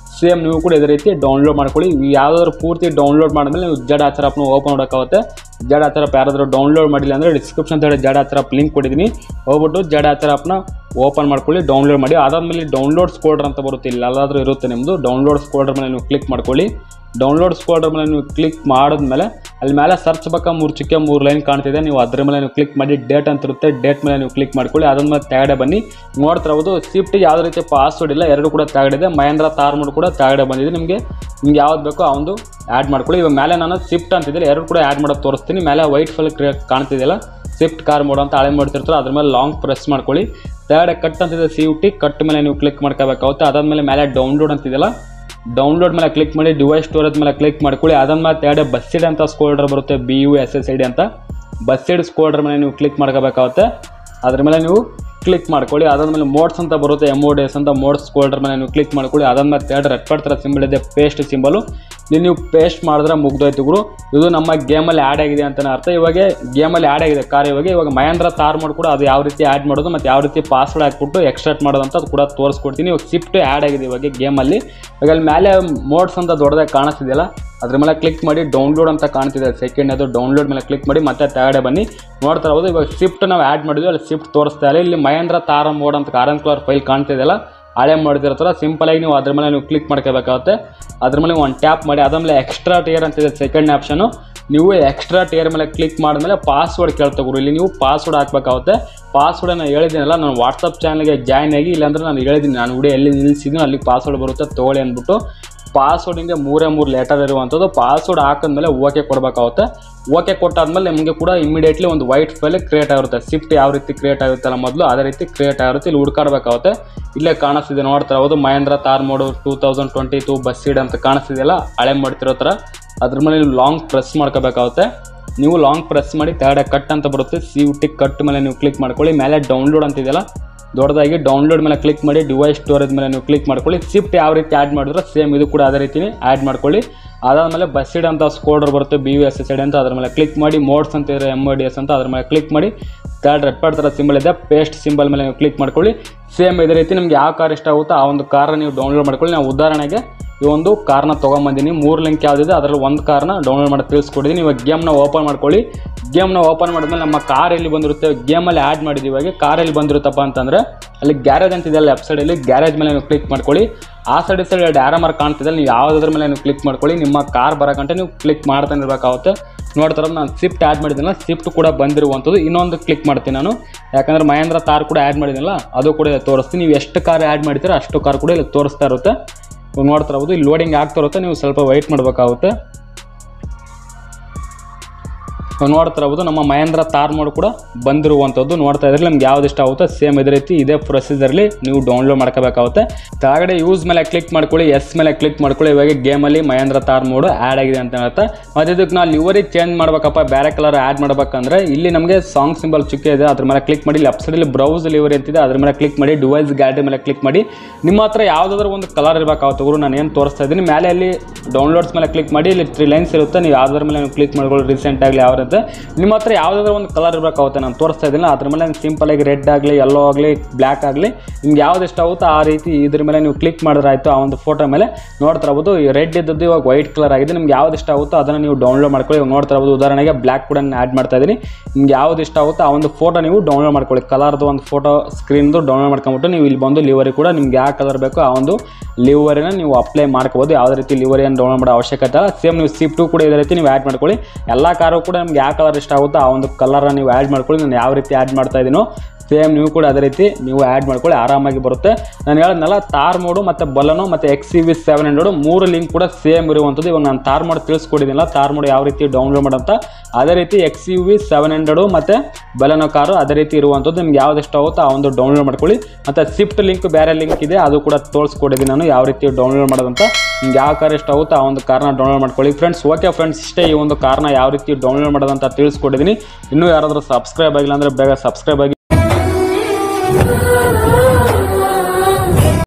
ಸೇಮ್ ನೀವು ಕೂಡ ಇದೇ ರೀತಿ ಡೌನ್ಲೋಡ್ ಮಾಡ್ಕೊಳ್ಳಿ ಯಾವ್ದಾದ್ರು ಪೂರ್ತಿ ಡೌನ್ಲೋಡ್ ಮಾಡಿದ್ಮೇಲೆ ನೀವು ಜಡ್ ಆಚರ್ ಆಪ್ನ ಓಪನ್ ಮಾಡೋಕ್ಕಾಗುತ್ತೆ ಜಡ್ ಆಚರ್ ಆಪ್ ಯಾರಾದರೂ ಡೌನ್ಲೋಡ್ ಮಾಡಿಲ್ಲ ಅಂದರೆ ಡಿಸ್ಕ್ರಿಪ್ಷನ್ ತಡೆ ಜಡ್ ಆಚರ್ ಆಪ್ ಲಿಂಕ್ ಕೊಟ್ಟಿದ್ದೀನಿ ಹೋಗ್ಬಿಟ್ಟು ಜಡ್ ಆಚರ್ ಆಪ್ನ ಓಪನ್ ಮಾಡ್ಕೊಳ್ಳಿ ಡೌನ್ಲೋಡ್ ಮಾಡಿ ಅದಾದಮೇಲೆ ಡೌನ್ಲೋಡ್ಸ್ ಫೋಲ್ಡರ್ ಅಂತ ಬರುತ್ತೆ ಇಲ್ಲಿ ಎಲ್ಲಾದರೂ ಇರುತ್ತೆ ನಿಮ್ಮದು ಡೌನ್ಲೋಡ್ಸ್ ಫೋಲ್ಡರ್ ಮೇಲೆ ನೀವು ಕ್ಲಿಕ್ ಮಾಡ್ಕೊಳ್ಳಿ ಡೌನ್ಲೋಡ್ಸ್ ಫೋಲ್ಡರ್ ಮೇಲೆ ನೀವು ಕ್ಲಿಕ್ ಮಾಡಿದ್ಮೇಲೆ ಅಲ್ಲಿ ಮೇಲೆ ಸರ್ಚ್ ಬಕ್ಕ ಮೂರು ಚಿಕ್ಕ ಮೂರು ಲೈನ್ ಕಾಣ್ತಿದೆ ನೀವು ಅದ್ರ ಮೇಲೆ ನೀವು ಕ್ಲಿಕ್ ಮಾಡಿ ಡೇಟ್ ಅಂತ ಇರುತ್ತೆ ಡೇಟ್ ಮೇಲೆ ನೀವು ಕ್ಲಿಕ್ ಮಾಡ್ಕೊಳ್ಳಿ ಅದಾದ್ಮೇಲೆ ತೆಗಡೆ ಬನ್ನಿ ನೋಡ್ತಾ ಇರ್ಬೋದು ಸ್ವಿಫ್ಟಿಗೆ ಯಾವುದೇ ರೀತಿ ಪಾಸ್ವರ್ಡ್ ಇಲ್ಲ ಎರಡು ಕೂಡ ತೆಗಡಿದೆ ಮಹೇಂದ್ರ ತಾರ್ಮುಡ್ ಕೂಡ ತೆಗಡೆ ಬಂದಿದೆ ನಿಮಗೆ ನಿಮ್ಗೆ ಯಾವ್ದು ಬೇಕೋ ಆ ಒಂದು ಆ್ಯಡ್ ಮಾಡ್ಕೊಳ್ಳಿ ಇವಾಗ ಮೇಲೆ ನಾನು ಸ್ವಿಫ್ಟ್ ಅಂತಿದ್ದೆ ಎರಡು ಕೂಡ ಆ್ಯಡ್ ಮಾಡೋದು ತೋರಿಸ್ತೀನಿ ಮೇಲೆ ವೈಟ್ ಫಲ್ ಕ್ರಿಯೇ ಕಾಣ್ತಿದೆಯಲ್ಲ ಸ್ವಿಫ್ಟ್ ಕಾರ್ ಮೋಡ್ ಅಂತ ಹಳೆ ಮಾಡ್ತಿರ್ತಾರೆ ಅದ್ರ ಮೇಲೆ ಲಾಂಗ್ ಪ್ರೆಸ್ ಮಾಡ್ಕೊಳ್ಳಿ ತೆಗಡೆ ಕಟ್ ಅಂತಿದೆ ಸಿ ಯು ಟಿ ಕಟ್ ಮೇಲೆ ನೀವು ಕ್ಲಿಕ್ ಮಾಡ್ಕೋಬೇಕಾಗುತ್ತೆ ಅದಾದ್ಮೇಲೆ ಮೇಲೆ ಡೌನ್ಲೋಡ್ ಅಂತಿದೆಯಲ್ಲ ಡೌನ್ಲೋಡ್ ಮೇಲೆ ಕ್ಲಿಕ್ ಮಾಡಿ ಡಿವೈಸ್ ಸ್ಟೋರೇಜ್ ಮೇಲೆ ಕ್ಲಿಕ್ ಮಾಡ್ಕೊಳ್ಳಿ ಅದಾದ್ಮೇಲೆ ತೆಗಡೆ ಬಸ್ ಸೈಡ್ ಅಂತ ಸ್ಕೋಲ್ಡರ್ ಬರುತ್ತೆ B U S S I D ಅಂತ ಬಸ್ ಸೈಡ್ ಸ್ಕೋಲ್ಡರ್ ಮೇಲೆ ನೀವು ಕ್ಲಿಕ್ ಮಾಡ್ಕೋಬೇಕಾಗುತ್ತೆ ಅದ್ರ ಮೇಲೆ ನೀವು ಕ್ಲಿಕ್ ಮಾಡ್ಕೊಳ್ಳಿ ಅದಾದ್ಮೇಲೆ ಮೋಡ್ಸ್ ಅಂತ ಬರುತ್ತೆ ಎಮ್ ಓ ಡಿ ಎಸ್ ಅಂತ ಮೋಡ್ಸ್ ಸ್ಕೋಲ್ಡರ್ ಮೇಲೆ ನೀವು ಕ್ಲಿಕ್ ಮಾಡ್ಕೊಳ್ಳಿ ಅದಾದ್ಮೇಲೆ ತೆಗಡೆ ರೆಡ್ ಥರ ಸಿಂಬಲ್ ಇದೆ ಪೇಸ್ಟ್ ಸಿಂಬಲು ಇಲ್ಲಿ ನೀವು ಪೇಸ್ಟ್ ಮಾಡಿದ್ರೆ ಮುಗ್ದೋಯ್ತು ಗುರು ಇದು ನಮ್ಮ ಗೇಮಲ್ಲಿ ಆ್ಯಡ್ ಆಗಿದೆ ಅಂತಲೇ ಅರ್ಥ ಇವಾಗ ಗೇಮಲ್ಲಿ ಆ್ಯಡ್ ಆಗಿದೆ ಕಾರ್ ಇವಾಗ ಇವಾಗ ಮಹೇಂದ್ರ ತಾರ್ ಮೋಡ್ ಕೂಡ ಅದು ಯಾವ ರೀತಿ ಆ್ಯಡ್ ಮಾಡೋದು ಮತ್ತು ಯಾವ ರೀತಿ ಪಾಸ್ವರ್ಡ್ ಹಾಕ್ಬಿಟ್ಟು ಎಕ್ಸ್ಟ್ರಾಕ್ಟ್ ಮಾಡೋದು ಅಂತ ಅದು ಕೂಡ ತೋರಿಸ್ಕೊಡ್ತೀನಿ ಇವಾಗ ಶಿಫ್ಟ್ ಆ್ಯಡ್ ಆಗಿದೆ ಇವಾಗ ಗೇಮಲ್ಲಿ ಇವಾಗ ಅಲ್ಲಿ ಮೇಲೆ ಮೋಡ್ಸ್ ಅಂತ ದೊಡ್ಡದಾಗಿ ಕಾಣಿಸ್ತಿದೆಯಲ್ಲ ಅದ್ರ ಮೇಲೆ ಕ್ಲಿಕ್ ಮಾಡಿ ಡೌನ್ಲೋಡ್ ಅಂತ ಕಾಣ್ತಿದೆ ಸೆಕೆಂಡ್ ಅದು ಡೌನ್ಲೋಡ್ ಮೇಲೆ ಕ್ಲಿಕ್ ಮಾಡಿ ಮತ್ತೆ ತೆಗಡೆ ಬನ್ನಿ ನೋಡ್ತಾ ಇರ್ಬೋದು ಇವಾಗ ಶಿಫ್ಟ್ ನಾವು ಆ್ಯಡ್ ಮಾಡಿದ್ವಿ ಅಲ್ಲಿ ಶಿಫ್ಟ್ ತೋರಿಸ್ತಾ ಇಲ್ಲ ಇಲ್ಲಿ ಮಹೇಂದ್ರ ತಾರ ಮೋಡ್ ಅಂತ ಆರೆಂಜ್ ಕಲರ್ ಫೈಲ್ ಕಾಣ್ತಿದೆಯಲ್ಲ ಹಳೆ ಮಾಡಿದಿರೋ ಥರ ಸಿಂಪಲಾಗಿ ನೀವು ಅದ್ರ ಮೇಲೆ ನೀವು ಕ್ಲಿಕ್ ಮಾಡ್ಕೋಬೇಕಾಗುತ್ತೆ ಅದ್ರ ಮೇಲೆ ಒಂದು ಟ್ಯಾಪ್ ಮಾಡಿ ಅದಾದಮೇಲೆ ಎಕ್ಸ್ಟ್ರಾ ಟೇರ್ ಅಂತಿದೆ ಸೆಕೆಂಡ್ ಆಪ್ಷನು ನೀವು ಎಕ್ಸ್ಟ್ರಾ ಟೇರ್ ಮೇಲೆ ಕ್ಲಿಕ್ ಮಾಡಿದ್ಮೇಲೆ ಪಾಸ್ವರ್ಡ್ ಕೇಳ್ತಗುರು ಇಲ್ಲಿ ನೀವು ಪಾಸ್ವರ್ಡ್ ಹಾಕ್ಬೇಕಾಗುತ್ತೆ ಪಾಸ್ವರ್ಡ್ ನಾನು ಹೇಳಿದ್ದೀನಲ್ಲ ನಾನು ವಾಟ್ಸಪ್ ಚಾನಲ್ಗೆ ಜಾಯ್ನ್ ಆಗಿ ಇಲ್ಲಾಂದ್ರೆ ನಾನು ಹೇಳಿದ್ದೀನಿ ನಾನು ವಿಡಿಯೋ ಎಲ್ಲಿ ನಿಲ್ಲಿಸಿದ್ದೀನಿ ಅಲ್ಲಿ ಪಾಸ್ವರ್ಡ್ ಬರುತ್ತೆ ತೊಗೊಳ್ಳಿ ಅಂದ್ಬಿಟ್ಟು ಪಾಸ್ವರ್ಡಿಂಗೆ ಮೂರೇ ಮೂರು ಲೆಟರ್ ಇರುವಂಥದ್ದು ಪಾಸ್ವರ್ಡ್ ಹಾಕಿದ್ಮೇಲೆ ಓಕೆ ಕೊಡಬೇಕಾಗುತ್ತೆ ಓಕೆ ಕೊಟ್ಟಾದ್ಮೇಲೆ ನಿಮಗೆ ಕೂಡ ಇಮಿಡಿಯೇಟ್ಲಿ ಒಂದು ವೈಟ್ ಫೈಲ್ ಕ್ರಿಯೇಟ್ ಆಗಿರುತ್ತೆ ಶಿಫ್ಟ್ ಯಾವ ರೀತಿ ಕ್ರಿಯೇಟ್ ಆಗುತ್ತಲ್ಲ ಮೊದಲು ಅದೇ ರೀತಿ ಕ್ರಿಯೇಟ್ ಆಗಿರುತ್ತೆ ಇಲ್ಲಿ ಹುಡ್ಕಾಡ್ಬೇಕಾಗುತ್ತೆ ಇಲ್ಲೇ ಕಾಣಿಸ್ತಿದೆ ನೋಡ್ತಾ ಇರ್ಬೋದು Mahindra Thar mod two thousand twenty two BUSSID ಅಂತ ಕಾಣಿಸ್ತಿದೆಯಲ್ಲ ಹಳೆ ಮಾಡ್ತಿರೋ ಥರ ಅದ್ರ ಮೇಲೆ ನೀವು ಲಾಂಗ್ ಪ್ರೆಸ್ ಮಾಡ್ಕೋಬೇಕಾಗುತ್ತೆ ನೀವು ಲಾಂಗ್ ಪ್ರೆಸ್ ಮಾಡಿ ತೆಗಡೆ ಕಟ್ ಅಂತ ಬರುತ್ತೆ ಸಿ ಯು ಟಿ ಕಟ್ ಮೇಲೆ ನೀವು ಕ್ಲಿಕ್ ಮಾಡ್ಕೊಳ್ಳಿ ಮೇಲೆ ಡೌನ್ಲೋಡ್ ಅಂತಿದೆಯಲ್ಲ ದೊಡ್ಡದಾಗಿ ಡೌನ್ಲೋಡ್ ಮೇಲೆ ಕ್ಲಿಕ್ ಮಾಡಿ ಡಿವೈಸ್ ಸ್ಟೋರೇಜ್ ಮೇಲೆ ನೀವು ಕ್ಲಿಕ್ ಮಾಡ್ಕೊಳ್ಳಿ ಶಿಫ್ಟ್ ಯಾವ ರೀತಿ ಆ್ಯಡ್ ಮಾಡಿದ್ರೆ ಸೇಮ್ ಇದು ಕೂಡ ಅದೇ ರೀತಿ ಆ್ಯಡ್ ಮಾಡ್ಕೊಳ್ಳಿ ಅದಾದಮೇಲೆ ಬಸ್ ಸೈಡ್ ಅಂತ ಸ್ಕೋಲ್ಡರ್ ಬರುತ್ತೆ ಬಿ ಯು ಎಸ್ ಎಸ್ ಅಂತ ಅದ್ರ ಮೇಲೆ ಕ್ಲಿಕ್ ಮಾಡಿ ಮೋಡ್ಸ್ ಅಂತ ಇದೆ ಎಮ್ ಡಿ ಎಸ್ ಅಂತ ಅದ್ರ ಮೇಲೆ ಕ್ಲಿಕ್ ಮಾಡಿ ಥರ್ಡ್ ರೆಡ್ ಪಾರ್ಟ್ ಥರ ಸಿಂಬಲ್ ಇದೆ ಪೇಸ್ಟ್ ಸಿಂಬಲ್ ಮೇಲೆ ನೀವು ಕ್ಲಿಕ್ ಮಾಡ್ಕೊಳ್ಳಿ ಸೇಮ್ ಇದೇ ರೀತಿ ನಿಮ್ಗೆ ಯಾವ ಕಾರ್ ಇಷ್ಟ ಆಗುತ್ತೋ ಆ ಒಂದು ಕಾರ್ನ ನೀವು ಡೌನ್ಲೋಡ್ ಮಾಡ್ಕೊಳ್ಳಿ ನಾವು ಉದಾಹರಣೆಗೆ ಈ ಒಂದು ಕಾರ್ನ ತೊಗೊಂಬಂದಿನಿ ಮೂರು ಲಿಂಕ್ ಯಾವುದಿದೆ ಅದರಲ್ಲಿ ಒಂದು ಕಾರ್ನ ಡೌನ್ಲೋಡ್ ಮಾಡಿ ತಿಳಿಸ್ಕೊಟ್ಟಿದ್ದೀನಿ ಇವಾಗ ಗೇಮ್ನ ಓಪನ್ ಮಾಡ್ಕೊಳ್ಳಿ ಗೇಮ್ನ ಓಪನ್ ಮಾಡಿದ್ಮೇಲೆ ನಮ್ಮ ಕಾರ್ ಎಲ್ಲಿ ಬಂದಿರುತ್ತೆ ಗೇಮಲ್ಲಿ ಆ್ಯಡ್ ಮಾಡಿದ್ದೀವಿ ಇವಾಗ ಕಾರ್ ಎಲ್ಲಿ ಬಂದಿರುತ್ತಪ್ಪ ಅಂತಂದರೆ ಅಲ್ಲಿ ಗ್ಯಾರೇಜ್ ಅಂತಿದೆ ಲೆಫ್ಟ್ ಸೈಡಲ್ಲಿ ಗ್ಯಾರೇಜ್ ಮೇಲೆ ನೀವು ಕ್ಲಿಕ್ ಮಾಡ್ಕೊಳ್ಳಿ ಆ ಸೈಡ್ ಸೈಡ್ ಎರಡು ಆರೋ ಮಾರ್ಕ್ ಕಾಣ್ತಿದೆ ನೀವು ಯಾವುದ್ರ ಮೇಲೆ ನೀವು ಕ್ಲಿಕ್ ಮಾಡ್ಕೊಳ್ಳಿ ನಿಮ್ಮ ಕಾರ್ ಬರೋಕಂటే ನೀವು ಕ್ಲಿಕ್ ಮಾಡ್ತಾನೆ ಇರಬೇಕಾಗುತ್ತೆ ನೋಡ್ತಾರ ನಾನು ಶಿಫ್ಟ್ ಆ್ಯಡ್ ಮಾಡಿದ್ದೀನಲ್ಲ ಶಿಫ್ಟ್ ಕೂಡ ಬಂದಿರುವಂಥದ್ದು ಇನ್ನೊಂದು ಕ್ಲಿಕ್ ಮಾಡ್ತೀನಿ ನಾನು ಯಾಕಂದರೆ ಮಹೇಂದ್ರ ತಾರ್ ಕೂಡ ಆ್ಯಡ್ ಮಾಡಿದ್ದೀನಲ್ಲ ಅದು ಕೂಡ ಇಲ್ಲಿ ತೋರಿಸ್ತೀನಿ ನೀವು ಎಷ್ಟು ಕಾರ್ ಆ್ಯಡ್ ಮಾಡ್ತೀರೋ ಅಷ್ಟು ಕಾರ್ ಕೂಡ ಇಲ್ಲಿ ತೋರಿಸ್ತಾ ಇರುತ್ತೆ ಇವಾಗ ನೋಡ್ತಾ ಇರ್ಬೋದು ಇಲ್ಲಿ ಲೋಡಿಂಗ್ ಆಗ್ತಾ ಇರುತ್ತೆ ನೀವು ಸ್ವಲ್ಪ ವೆಯ್ಟ್ ಮಾಡಬೇಕಾಗುತ್ತೆ ಇವಾಗ ನೋಡ್ತಾ ಇರ್ಬೋದು ನಮ್ಮ ಮಹೇಂದ್ರ ತಾರ್ ಮೋಡ್ ಕೂಡ ಬಂದಿರುವಂಥದ್ದು ನೋಡ್ತಾ ಇದ್ರೆ ನಿಮ್ಗೆ ಯಾವ್ದು ಇಷ್ಟ ಆಗುತ್ತೆ ಸೇಮ್ ಇದೇ ರೀತಿ ಇದೇ ಪ್ರೊಸೀಜರ್ಲಿ ನೀವು ಡೌನ್ಲೋಡ್ ಮಾಡ್ಕೋಬೇಕಾಗುತ್ತೆ ಕೆಳಗಡೆ ಯೂಸ್ ಮೇಲೆ ಕ್ಲಿಕ್ ಮಾಡ್ಕೊಳ್ಳಿ ಎಸ್ ಮೇಲೆ ಕ್ಲಿಕ್ ಮಾಡ್ಕೊಳ್ಳಿ ಇವಾಗ ಗೇಮಲ್ಲಿ ಮಹೇಂದ್ರ ತಾರ್ ಮೋಡ್ ಆ್ಯಡ್ ಆಗಿದೆ ಅಂತ ಹೇಳುತ್ತೆ ಮತ್ತು ಇದಕ್ಕೆ ನಾವು ಲಿವರಿ ಚೇಂಜ್ ಮಾಡ್ಬೇಕಪ್ಪ ಬೇರೆ ಕಲರ್ ಆ್ಯಡ್ ಮಾಡ್ಬೇಕಂದ್ರೆ ಇಲ್ಲಿ ನಮಗೆ ಸಾಂಗ್ ಸಿಂಬಲ್ ಚುಕ್ಕೆ ಇದೆ ಅದ್ರ ಮೇಲೆ ಕ್ಲಿಕ್ ಮಾಡಿ ಲೆಫ್ಟ್ ಸೈಡಲ್ಲಿ ಬ್ರೌಸ್ ಲಿವರಿ ಅಂತಿದೆ ಅದ್ರ ಮೇಲೆ ಕ್ಲಿಕ್ ಮಾಡಿ ಡಿವೈಸ್ ಗ್ಯಾಲರಿ ಮೇಲೆ ಕ್ಲಿಕ್ ಮಾಡಿ ನಿಮ್ಮ ಹತ್ರ ಯಾವುದಾದ್ರೂ ಒಂದು ಕಲರ್ ಇರಬೇಕಾಗುತ್ತೆ ಗುರು ನಾನು ಏನು ತೋರಿಸ್ತಾ ಇದ್ದೀನಿ ಮೇಲೆ ಅಲ್ಲಿ ಡೌನ್ಲೋಡ್ಸ್ ಮೇಲೆ ಕ್ಲಿಕ್ ಮಾಡಿ ಇಲ್ಲಿ ತ್ರೀ ಲೈನ್ಸ್ ಇರುತ್ತೆ ನೀವು ಯಾವ್ದ್ರ ಮೇಲೆ ನೀವು ಕ್ಲಿಕ್ ಮಾಡ್ಕೊಳ್ಳಿ ರೀಸೆಂಟ್ ಆಗಲಿ ಯಾವ ಇರುತ್ತೆ ನಿಮ್ಮ ಹತ್ರ ಯಾವುದಾದ್ರೂ ಒಂದು ಕಲರ್ ಇರಬೇಕಾಗುತ್ತೆ ನಾನು ತೋರಿಸ್ತಾ ಇದ್ದೀನಿ ಅದ್ರ ಮೇಲೆ ಸಿಂಪಲ್ ಆಗಿ ರೆಡ್ ಆಗಲಿ ಯೆಲ್ಲೋ ಆಗಲಿ ಬ್ಲ್ಯಾಕ್ ಆಗಲಿ ನಿಮ್ಗೆ ಯಾವ್ದು ಇಷ್ಟ ಆಗುತ್ತೋ ಆ ರೀತಿ ಇದ್ರ ಮೇಲೆ ನೀವು ಕ್ಲಿಕ್ ಮಾಡಿದ್ರೆ ಆಯಿತು ಆ ಒಂದು ಫೋಟೋ ಮೇಲೆ ನೋಡ್ತಾ ಇರ್ಬೋದು ರೆಡ್ ಇದ್ದದ್ದು ಇವಾಗ ವೈಟ್ ಕಲರ್ ಆಗಿದೆ ನಿಮ್ಗೆ ಯಾವ್ದು ಇಷ್ಟ ಆಗುತ್ತೋ ಅದನ್ನು ನೀವು ಡೌನ್ಲೋಡ್ ಮಾಡ್ಕೊಳ್ಳಿ ಇವಾಗ ನೋಡ್ತಾ ಇರ್ಬೋದು ಉದಾಹರಣೆಗೆ ಬ್ಲ್ಯಾಕ್ ಕೂಡ ಆ್ಯಡ್ ಮಾಡ್ತಾ ಇದ್ದೀನಿ ನಿಮ್ಗೆ ಯಾವ್ದು ಇಷ್ಟ ಆಗುತ್ತೋ ಆ ಒಂದು ಫೋಟೋ ನೀವು ಡೌನ್ಲೋಡ್ ಮಾಡ್ಕೊಳ್ಳಿ ಕಲರ್ದು ಒಂದು ಫೋಟೋ ಸ್ಕ್ರೀನ್ದು ಡೌನ್ಲೋಡ್ ಮಾಡ್ಕೊಂಬಿಟ್ಟು ನೀವು ಇಲ್ಲಿ ಬಂದು ಲಿವರಿ ಕೂಡ ನಿಮ್ಗೆ ಯಾವ ಕಲರ್ ಬೇಕೋ ಆ ಒಂದು ಲಿವರಿನ ನೀವು ಅಪ್ಲೈ ಮಾಡ್ಕೋಬೋದು ಯಾವುದೇ ರೀತಿ ಲಿವರಿಯನ್ನು ಡೌನ್ಲೋಡ್ ಮಾಡೋ ಅವಶ್ಯಕತೆ ಇಲ್ಲ ಸೇಮ್ ನೀವು ಸಿಫ್ಟು ಕೂಡ ಇದೇ ರೀತಿ ನೀವು ಆ್ಯಡ್ ಮಾಡ್ಕೊಳ್ಳಿ ಎಲ್ಲ ಕಾರು ಕೂಡ ನಿಮ್ಗೆ ಯಾವ ಕಲರ್ ಇಷ್ಟ ಆಗುತ್ತೋ ಆ ಒಂದು ಕಲರ್ನ ನೀವು ಆ್ಯಡ್ ಮಾಡ್ಕೊಳ್ಳಿ ನಾನು ಯಾವ ರೀತಿ ಆ್ಯಡ್ ಮಾಡ್ತಾ ಇದ್ದೀನೋ ಸೇಮ್ ನೀವು ಕೂಡ ಅದೇ ರೀತಿ ನೀವು ಆ್ಯಡ್ ಮಾಡ್ಕೊಳ್ಳಿ ಆರಾಮಾಗಿ ಬರುತ್ತೆ ನಾನು ಹೇಳಿದ್ನಲ್ಲ ತಾರ್ ಮೋಡು ಮತ್ತು ಬಲನು ಮತ್ತು X C V seven hundred ಮೂರು ಲಿಂಕ್ ಕೂಡ ಸೇಮ್ ಇರುವಂಥದ್ದು ಇವಾಗ ನಾನು ತಾರ್ ಮೋಡ್ ತಿಳಿಸ್ಕೊಡಿದ್ದೀನಲ್ಲ ತಾರ್ ಮೋಡ್ ಯಾವ ರೀತಿ ಡೌನ್ಲೋಡ್ ಮಾಡೋಂಥ ಅದೇ ರೀತಿ X U V seven hundred ಮತ್ತು ಬಲನೋ ಕಾರು ಅದೇ ರೀತಿ ಇರುವಂಥದ್ದು ನಿಮ್ಗೆ ಯಾವ್ದು ಇಷ್ಟ ಆಗುತ್ತೋ ಆ ಒಂದು ಡೌನ್ಲೋಡ್ ಮಾಡ್ಕೊಳ್ಳಿ ಮತ್ತು ಶಿಫ್ಟ್ ಲಿಂಕ್ ಬೇರೆ ಲಿಂಕ್ ಇದೆ ಅದು ಕೂಡ ತೋರಿಸ್ಕೊಡಿದ್ದೀನಿ ನಾನು ಯಾವ ರೀತಿ ಡೌನ್ಲೋಡ್ ಮಾಡೋದಂತ ನಿಮ್ಗೆ ಯಾವ ಕಾರ್ ಇಷ್ಟ ಆಗುತ್ತೋ ಆ ಒಂದು ಕಾರ್ನ ಡೌನ್ಲೋಡ್ ಮಾಡ್ಕೊಳ್ಳಿ ಫ್ರೆಂಡ್ಸ್ ಓಕೆ ಫ್ರೆಂಡ್ಸ್ ಇಷ್ಟೇ ಈ ಒಂದು ಕಾರ್ನ ಯಾವ ರೀತಿ ಡೌನ್ಲೋಡ್ ಮಾಡೋದಂತ ತಿಳಿಸ್ಕೊಟ್ಟಿದ್ದೀನಿ ಇನ್ನೂ ಯಾರಾದರೂ ಸಬ್ಸ್ಕ್ರೈಬ್ ಆಗಿಲ್ಲ ಅಂದರೆ ಬೇಗ ಸಬ್ಸ್ಕ್ರೈಬ್ ಆಗಿ